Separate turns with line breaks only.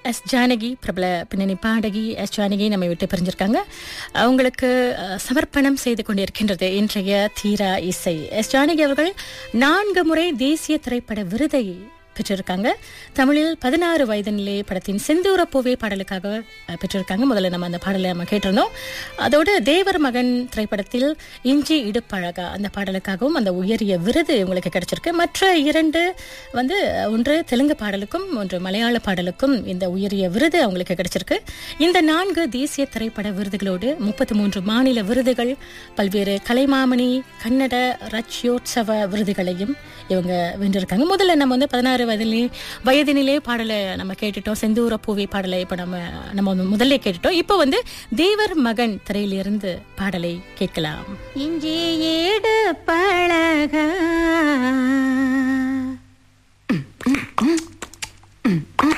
S Janaki பிரபல பின்னணி பாடகி எஸ் ஜானகி நம்மை விட்டு பிரிஞ்சிருக்காங்க அவங்களுக்கு அஹ், சமர்ப்பணம் செய்து கொண்டிருக்கின்றது இன்றைய தீரா இசை எஸ் ஜானகி அவர்கள் நான்கு முறை தேசிய திரைப்பட விருதை பெற்றிருக்காங்க தமிழில் பதினாறு வயதினிலே படத்தின் செந்தூர பூவே பாடலுக்காக அஹ், பெற்றிருக்காங்க முதல்ல நம்ம அந்த பாடலை நம்ம கேட்டிருந்தோம் அதோடு தேவர் மகன் திரைப்படத்தில் இஞ்சி இடுப்பழகா அந்த பாடலுக்காகவும் அந்த உயரிய விருது இவங்களுக்கு கிடைச்சிருக்கு மற்ற இரண்டு வந்து அஹ், ஒன்று தெலுங்கு பாடலுக்கும் ஒன்று மலையாள பாடலுக்கும் இந்த உயரிய விருது அவங்களுக்கு கிடைச்சிருக்கு இந்த நான்கு தேசிய திரைப்பட விருதுகளோடு முப்பத்தி மூன்று மாநில விருதுகள் பல்வேறு கலைமாமணி கன்னட ரட்சியோற்சவ விருதுகளையும் இவங்க வென்றிருக்காங்க முதல்ல நம்ம வந்து பதினாறு வயதிலே வயதினிலே பாடலை நம்ம கேட்டுட்டோம் செந்தூர பூவி பாடலை இப்போ நம்ம நம்ம வந்து முதல்ல கேட்டுட்டோம் இப்போ வந்து தேவர் மகன் திரையிலிருந்து பாடலை கேட்கலாம்
இஞ்சி ஈடு பழக